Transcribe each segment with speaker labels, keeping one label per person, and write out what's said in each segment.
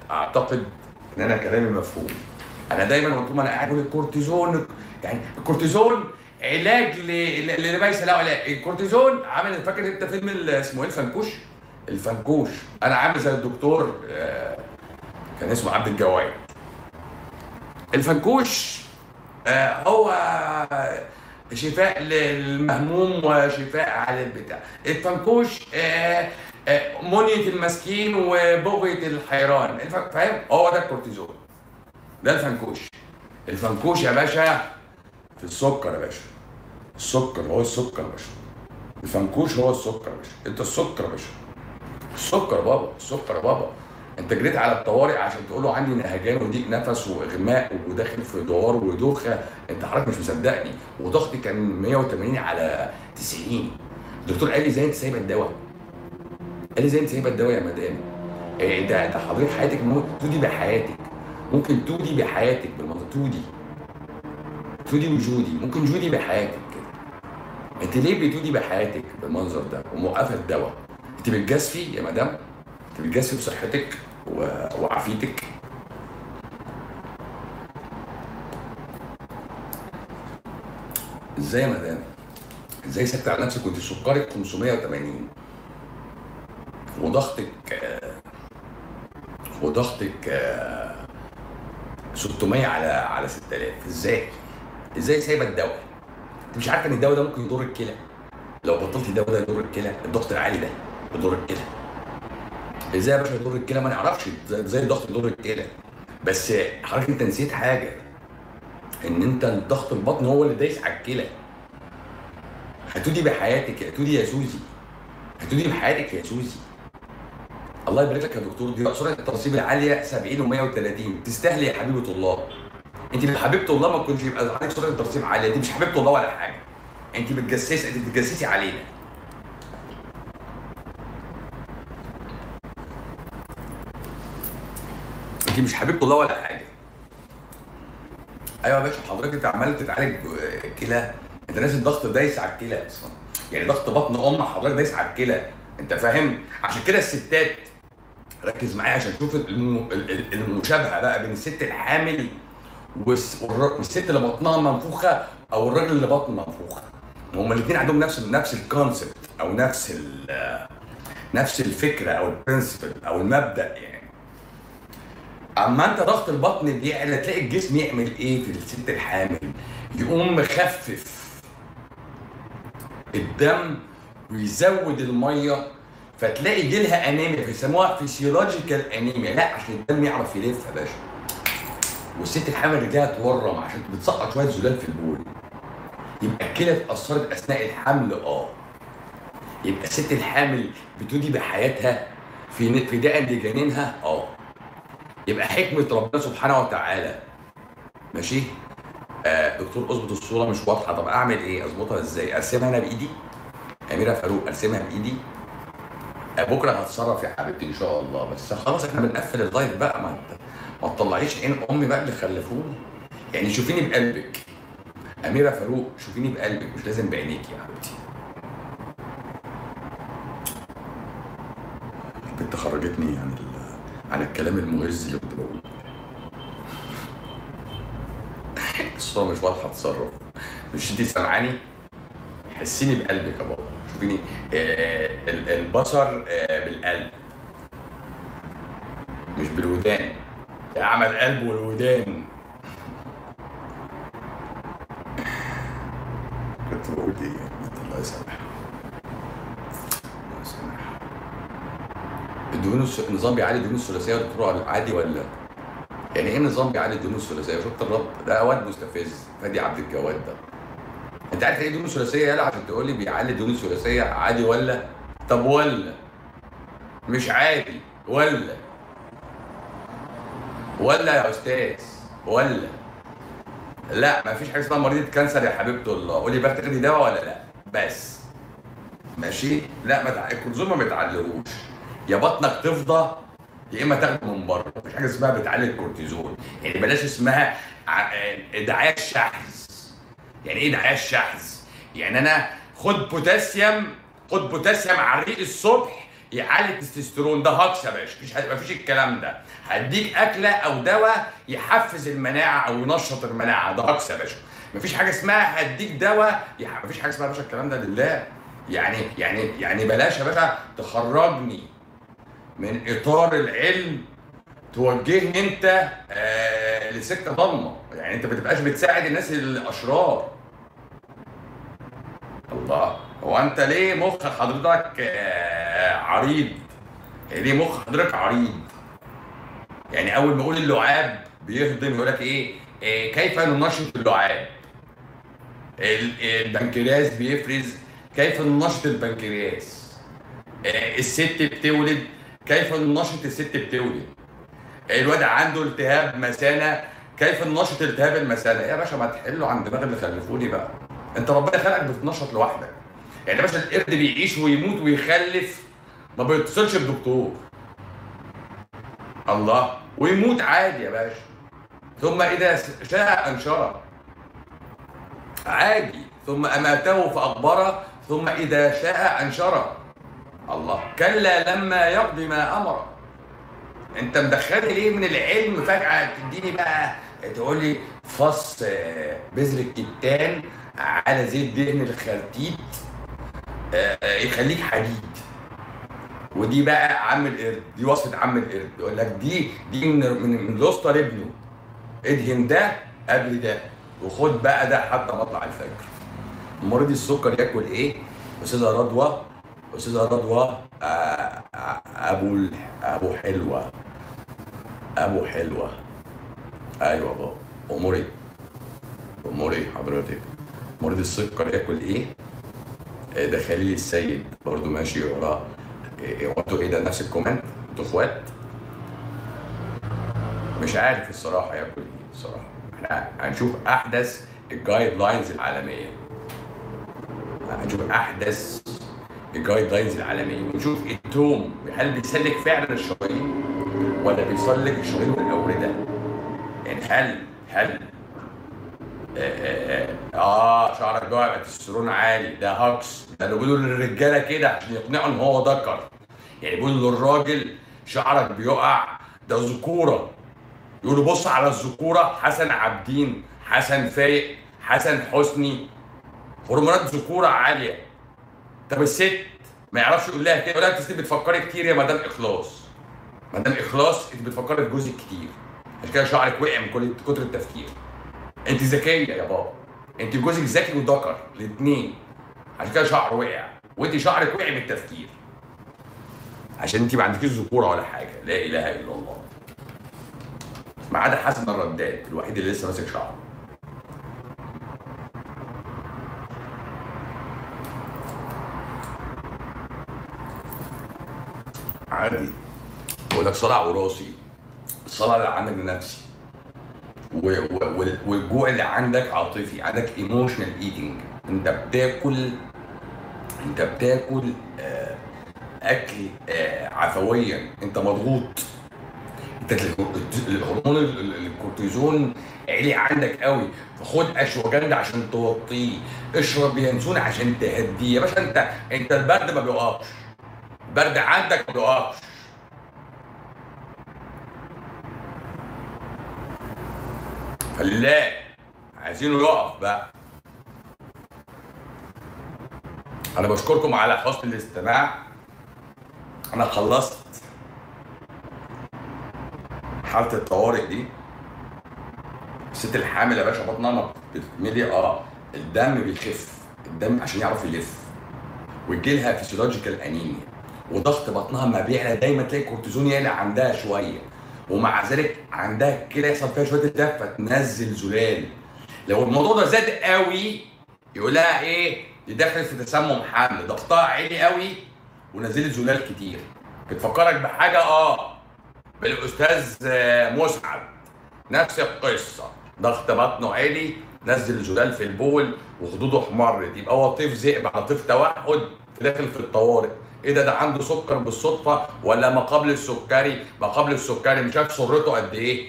Speaker 1: اعتقد ان انا كلامي مفهوم انا دايما طول ما انا قاعد اقول الكورتيزون يعني الكورتيزون علاج ل- ل- اللي ليس له علاج الكورتيزون عامل فاكر انت فيلم ال- اسمه ايه الفنكوش الفنكوش انا عامل زي الدكتور آه، كان اسمه عبد الجواد الفنكوش آه، هو شفاء للمهموم وشفاء على البتاع الفنكوش آه، آه، منية المسكين وبغية الحيران الف- فاهم هو ده الكورتيزون ده الفنكوش الفنكوش يا باشا في السكر يا باشا السكر هو السكر يا باشا الفنكوش هو السكر يا باشا انت السكر يا باشا السكر بابا السكر بابا انت جريت على الطوارئ عشان تقول له عندي نهجان وضيق نفس واغماء وداخل في دوار ودوخه انت حضرتك مش مصدقني وضغطي كان 180 على 90 الدكتور قال لي ازاي انت سايبه الدواء قال لي ازاي انت سايبه الدواء يا مدام إيه ده ده حضرتك حياتك ممكن تودي بحياتك ممكن تودي بحياتك بالمنطق تودي تودي وجودي ممكن جودي بحياتك كده انت ليه بتودي بحياتك بالمنظر ده وموقفه الدواء انت بتجازفي يا مدام انت بتجازفي بصحتك و... وعافيتك ازاي يا مدام ازاي سكت على نفسك وانت سكرك 580 وضغطك آه، وضغطك آه، 600 على على 6000 ازاي ازاي سايبه الدواء انت مش عارفه ان الدواء ده ممكن يضر الكلى لو بطلت الدواء ده يضر الكلى الضغط العالي ده يضر الكلى ازاي يا باشا يضر الكلى ما نعرفش ازاي ازاي الضغط يضر الكلى بس حضرتك انت نسيت حاجه ان انت الضغط البطن هو اللي دايس على الكلى هتودي بحياتك يا تودي يا سوزي هتودي بحياتك يا سوزي الله يبارك لك يا دكتور دي سرعه الترسيب العاليه 70 و130 تستاهلي يا حبيبه الله انت من حبيبه الله ما كنتش يبقى عندك سرعه ترسيب عاليه دي مش حبيبه الله ولا حاجه انت بتجسسي انت بتجسسي علينا انت مش حبيبه الله ولا حاجه ايوه يا باشا حضرتك انت عمال تتعالج كلى انت ناس الضغط دايس على الكلى اصلا يعني ضغط بطن ام حضرتك دايس على الكلى انت فاهم عشان كده الستات ركز معايا عشان تشوف الم- ال- ال- المشابهه بقى بين الست الحامل والس- والر- والست اللي بطنها منفوخه او الراجل اللي بطنه منفوخه هما الاثنين عندهم نفس نفس الكونسبت او نفس ال- نفس الفكره او البرنسبل او المبدا يعني اما انت ضغط البطن بيعلى تلاقي الجسم يعمل ايه في الست الحامل يقوم مخفف الدم ويزود الميه فتلاقي جيلها انيميا بيسموها فيسيولوجيكال انيميا لا عشان الدم يعرف يلف يا باشا والست الحامل رجلها تورم عشان بتسقط شويه زلال في البول يبقى الكلى اتاثرت اثناء الحمل اه يبقى الست الحامل بتودي بحياتها في فداء لجنينها اه يبقى حكمه ربنا سبحانه وتعالى ماشي آه دكتور اظبط الصوره مش واضحه طب اعمل ايه اظبطها ازاي ارسمها انا بايدي اميره فاروق ارسمها بايدي آه بكره هتصرف يا حبيبتي ان شاء الله بس خلاص احنا بنقفل اللايف بقى ما انت ما تطلعيش عين امي بقى اللي خلفوني يعني شوفيني بقلبك اميره فاروق شوفيني بقلبك مش لازم بعينيك يا حبيبتي البنت خرجتني عن ال... عن الكلام المهز اللي كنت بقوله الصورة مش واضحة اتصرف مش انت سامعاني حسيني بقلبك يا بابا شوفيني آه ال- البصر آه بالقلب مش بالودان عمل قلب والودان كنت بقول ايه انت الله يسامحك الله يسامحك الدهون الس... النظام بيعالج الدهون الثلاثيه يا دكتور عادي ولا يعني ايه نظام بيعالج الدهون الثلاثيه شفت الرب ده واد مستفز فادي عبد الجواد ده انت عارف ايه الدهون الثلاثيه يالا عشان تقول لي بيعالج الدهون الثلاثيه عادي ولا طب ولا مش عادي ولا ولا يا استاذ ولا لا ما فيش حاجه اسمها مريضه كانسر يا حبيبه الله قولي بقى تاخدي دواء ولا لا بس ماشي لا ما تع... الكورتيزون ما بتعلقوش يا بطنك تفضى يا اما تاخده من بره مفيش حاجه اسمها بتعالج الكورتيزون يعني بلاش اسمها ع- آه، دعايه الشحذ يعني ايه دعايه الشحذ يعني انا خد بوتاسيوم خد بوتاسيوم على الريق الصبح يعلي التستوستيرون ده هكس يا باشا مفيش مفيش الكلام ده هديك اكله او دواء يحفز المناعه او ينشط المناعه ده هكس يا باشا مفيش حاجه اسمها هديك دواء يح... مفيش حاجه اسمها يا باشا الكلام ده لله يعني يعني يعني بلاش يا باشا تخرجني من اطار العلم توجهني انت آه لسكه ضلمه يعني انت ما تبقاش بتساعد الناس الاشرار الله هو انت ليه مخ حضرتك آه عريض يعني ليه مخ حضرتك عريض يعني اول ما اقول اللعاب بيهضم يقول لك ايه آه كيف ننشط اللعاب ال- البنكرياس بيفرز كيف ننشط البنكرياس آه الست بتولد كيف ننشط الست بتولد الواد عنده التهاب مثانه كيف ننشط التهاب المثانه يا باشا ما تحلوا عن دماغ اللي خلفوني بقى انت ربنا خلقك بتنشط لوحدك يعني يا باشا القرد بيعيش ويموت ويخلف ما بيتصلش بدكتور الله ويموت عادي يا باشا ثم اذا شاء انشره عادي ثم اماته فاقبره ثم اذا شاء انشره الله كلا لما يقضي ما امره انت مدخلني ليه من العلم فجاه تديني بقى تقول لي فص آه، بذر الكتان على زيت دهن الخرتيت آه، آه، يخليك حديد ودي بقى عم القرد دي وصفه عم القرد يقول لك دي دي من من, من لوستر ابنه ادهن ده قبل ده وخد بقى ده حتى مطلع الفجر مريض السكر ياكل ايه استاذه رضوى استاذه رضوى آه، آه، ابو ال- ابو حلوه ابو حلوه ايوه بابا اموري اموري حضرتك مريض السكر ياكل ايه آه، ده خليل السيد برضو ماشي وراه إيه، هو انتوا ايه ده نفس الكومنت انتوا اخوات مش عارف الصراحه ياكل ايه الصراحه احنا هنشوف احدث الجايد لاينز العالميه هنشوف احدث الجايد لاينز العالميه ونشوف التوم هل بيسلك فعلا الشرايين ولا بيسلك الشرايين والاورده يعني هل هل آه, آه, آه, اه شعرك جوه يبقى تستيرون عالي ده هاكس ده اللي بيقولوا للرجاله كده عشان يقنعوا ان هو ذكر يعني بيقولوا للراجل شعرك بيقع ده ذكوره يقولوا بص على الذكوره حسن عابدين حسن فايق حسن حسني هرمونات ذكوره عاليه طب الست ما يعرفش يقول لها كده يقول لها انت ست بتفكري كتير يا مدام اخلاص مدام اخلاص انت بتفكري في جوزك كتير عشان كده شعرك وقع من كل كتر التفكير انت ذكيه يا بابا انت جوزك ذكي وذكر الاثنين عشان كده شعر وقع وانت شعرك وقع من التفكير عشان انت ما عندكيش ذكوره ولا حاجه لا اله الا الله ما عدا حسن الرداد الوحيد اللي لسه ماسك شعره عادي بقول لك صلع وراثي الصلع اللي عندك لنفسي و- و- وال- والجوع اللي عندك عاطفي عندك ايموشنال ايتنج انت بتاكل انت بتاكل آه، اكل آه، عفويا انت مضغوط انت ال- الهرمون ال- ال- الكورتيزون عالي عندك قوي فخد اشواجندا عشان توطيه اشرب ينسون عشان تهديه يا باشا انت انت البرد ما بيقفش البرد عندك ما بيقفش فلله عايزينه يقف بقى انا بشكركم على حسن الاستماع انا خلصت حالة الطوارئ دي الست الحامل يا باشا بطنها ما بتتملي اه الدم بيخف الدم عشان يعرف يلف ويجي لها فيسيولوجيكال انيميا وضغط بطنها ما بيعلى دايما تلاقي الكورتيزون يعلى عندها شويه ومع ذلك عندها كده يحصل فيها شويه التهاب فتنزل زلال لو الموضوع ده زاد قوي يقول لها ايه دي دخلت في تسمم حمل ضغطها عالي قوي ونزلت زلال كتير بتفكرك بحاجه اه بالاستاذ آه، مسعد نفس القصه ضغط بطنه عالي نزل زلال في البول وخدوده احمرت يبقى هو طيف ذئب على طيف توحد داخل في الطوارئ ايه ده ده عنده سكر بالصدفه ولا ما قبل السكري ما قبل السكري مش عارف سرته قد ايه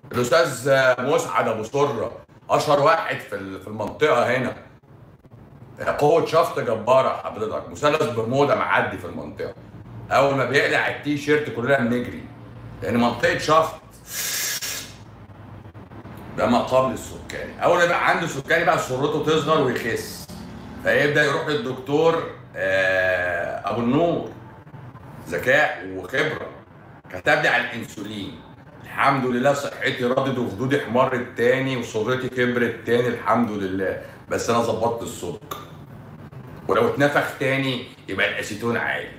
Speaker 1: الاستاذ آه، مسعد ابو سره اشهر واحد في ال- في المنطقه هنا قوه شفط جباره حضرتك مثلث برمودا معدي في المنطقه اول ما بيقلع التي شيرت كلنا بنجري لان منطقه شفط ده ما قبل السكاني اول ما يبقى عنده سكاني بقى سرته تصغر ويخس فيبدا يروح للدكتور آه، ابو النور ذكاء وخبره كتب لي على الانسولين الحمد لله صحتي ردت وخدودي احمرت تاني وسرتي كبرت تاني الحمد لله بس انا ظبطت السكر ولو اتنفخ تاني يبقى الاسيتون عالي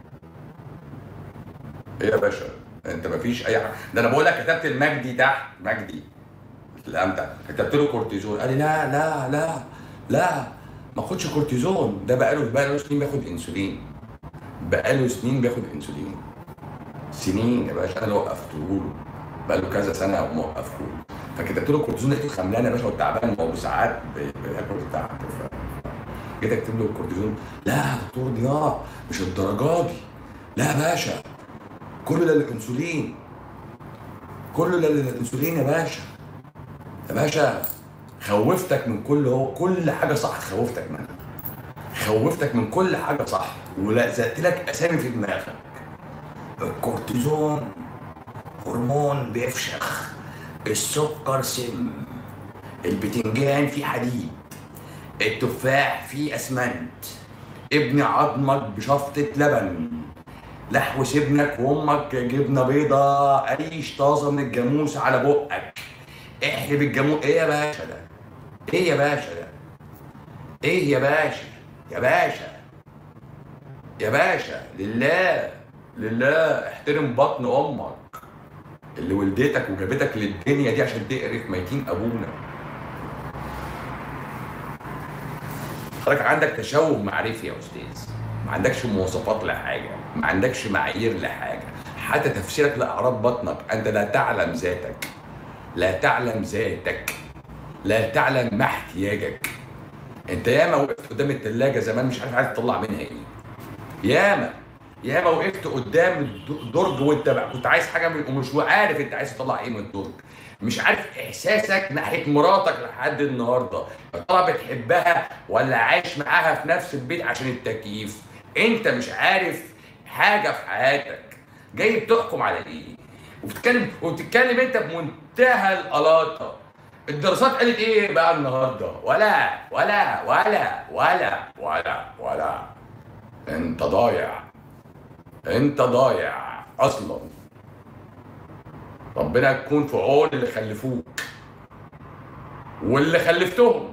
Speaker 1: ايه يا باشا انت مفيش اي حاجه ده انا بقول لك كتبت المجدي تحت مجدي الامتع كتبت له كورتيزون قال لي لا لا لا لا ما خدش كورتيزون ده بقاله بقاله سنين بياخد انسولين بقاله سنين بياخد انسولين سنين يا باشا انا اللي وقفته له بقاله كذا سنه موقفه له فكتبت له كورتيزون لقيته خملان يا باشا وتعبان هو ساعات بياكل تحت جيت اكتب له الكورتيزون لا يا دكتور ضياء مش الدرجه دي لا يا باشا كل ده الانسولين كل ده الانسولين يا باشا يا باشا خوفتك من كل هو كل حاجه صح خوفتك منها خوفتك من كل حاجه صح ولزقت لك اسامي في دماغك الكورتيزون هرمون بيفشخ السكر سم البتنجان فيه حديد التفاح فيه اسمنت ابني عظمك بشفطة لبن لحوس ابنك وامك جبنه بيضه عيش طازه من الجاموس على بقك احلب الجاموس ايه يا باشا ده ايه يا باشا ده ايه يا باشا يا باشا يا باشا لله لله احترم بطن امك اللي ولدتك وجابتك للدنيا دي عشان تقرف ميتين ابونا حضرتك عندك تشوه معرفي يا استاذ ما عندكش مواصفات لحاجه ما عندكش معايير لحاجه حتى تفسيرك لاعراض بطنك انت لا تعلم ذاتك لا تعلم ذاتك لا تعلم ما احتياجك انت ياما وقفت قدام التلاجة زمان مش عارف عايز تطلع منها ايه ياما ياما وقفت قدام الدرج وانت بقى كنت عايز حاجه من ومش عارف انت عايز تطلع ايه من الدرج مش عارف احساسك ناحيه مراتك لحد النهارده يا ترى بتحبها ولا عايش معاها في نفس البيت عشان التكييف انت مش عارف حاجه في حياتك جاي بتحكم على ايه وبتتكلم وبتتكلم انت بمنتهى القلاطه الدراسات قالت ايه بقى النهارده ولا ولا ولا ولا ولا ولا انت ضايع انت ضايع اصلا ربنا يكون في عون اللي خلفوك واللي خلفتهم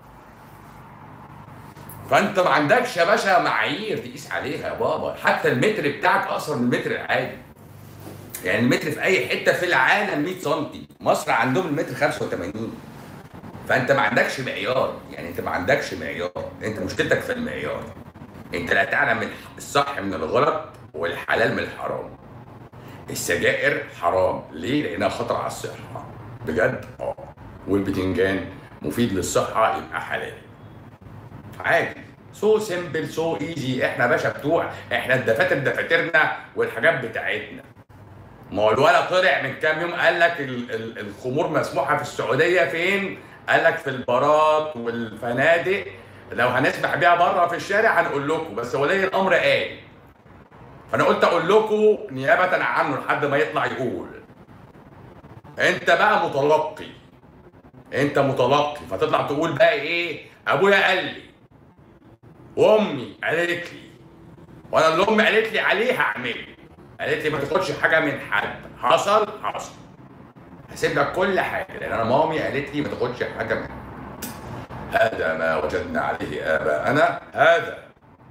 Speaker 1: فانت ما عندكش يا باشا معايير تقيس عليها يا بابا حتى المتر بتاعك اقصر من المتر العادي يعني المتر في اي حته في العالم 100 سم مصر عندهم المتر 85 فانت ما عندكش معيار يعني انت ما عندكش معيار انت مشكلتك في المعيار انت لا تعلم الصح من الغلط والحلال من الحرام السجائر حرام ليه لانها خطر على الصحه بجد اه والبتنجان مفيد للصحه يبقى حلال عادي سو سيمبل سو ايزي احنا باشا بتوع احنا الدفاتر دفاترنا والحاجات بتاعتنا ما هو الولد طلع من كام يوم قال لك ال- ال- الخمور مسموحه في السعوديه فين؟ قال لك في البارات والفنادق لو هنسمح بيها بره في الشارع هنقول لكم بس ولي الامر قال فانا قلت اقول لكم نيابه عنه لحد ما يطلع يقول انت بقى متلقي انت متلقي فتطلع تقول بقى ايه ابويا قال لي وامي قالت لي وانا اللي امي قالت لي عليه هعمله قالت لي ما تاخدش حاجه من حد حصل حصل هسيب لك كل حاجه لان انا مامي قالت لي ما تاخدش حاجه من حد هذا ما وجدنا عليه اباءنا هذا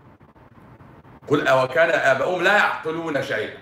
Speaker 1: قل أوكان آباؤهم لا يعقلون شيئا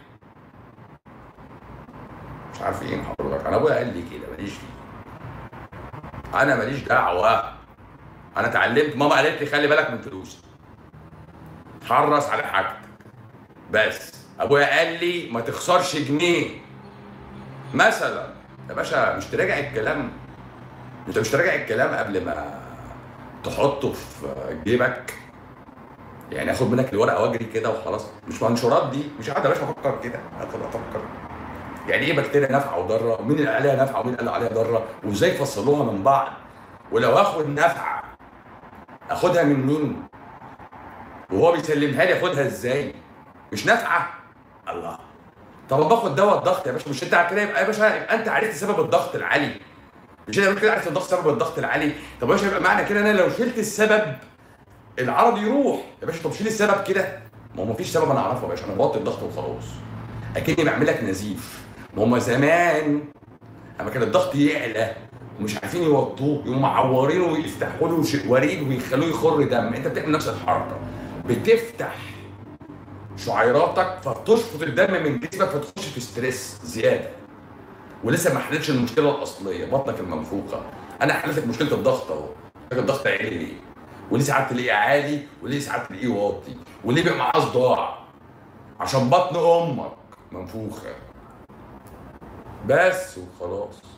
Speaker 1: مش عارفين حضرتك انا ابويا قال لي كده ماليش فيه انا ماليش دعوه انا اتعلمت ماما قالت لي خلي بالك من فلوسك حرص على حاجتك بس ابويا قال لي ما تخسرش جنيه مثلا يا باشا مش تراجع الكلام انت مش تراجع الكلام قبل ما تحطه في جيبك يعني اخد منك الورقه واجري كده وخلاص مش منشورات دي مش قاعد يا باشا افكر كده ادخل افكر يعني ايه بكتيريا نافعه وضاره ومين اللي قال عليها نافعه ومين قال عليها ضاره وازاي فصلوها من بعض ولو اخد نافعه اخدها من مين وهو بيسلمها لي اخدها ازاي مش نافعه الله طب باخد دواء الضغط يا باشا مش انت كده يبقى يا باشا يبقى انت عرفت سبب الضغط العالي مش انا كده عرفت الضغط سبب الضغط العالي طب يا باشا يبقى معنى كده انا لو شلت السبب العرض يروح يا باشا طب شيل السبب كده ما هو مفيش سبب انا اعرفه يا باشا انا بوطي الضغط وخلاص اكني بعمل لك نزيف ما هم زمان لما كان الضغط يعلى ومش عارفين يوطوه يقوموا معورينه ويفتحوا له ش- وريد ويخلوه يخر دم انت بتعمل نفس الحركه بتفتح شعيراتك فتشفط الدم من جسمك فتخش في ستريس زياده ولسه ما حلتش المشكله الاصليه بطنك المنفوخه انا حلت لك مشكله الضغط اهو الضغط عالي ليه وليه ساعات تلاقيه عالي وليه ساعات تلاقيه واطي وليه بيبقى معاه صداع عشان بطن امك منفوخه بس وخلاص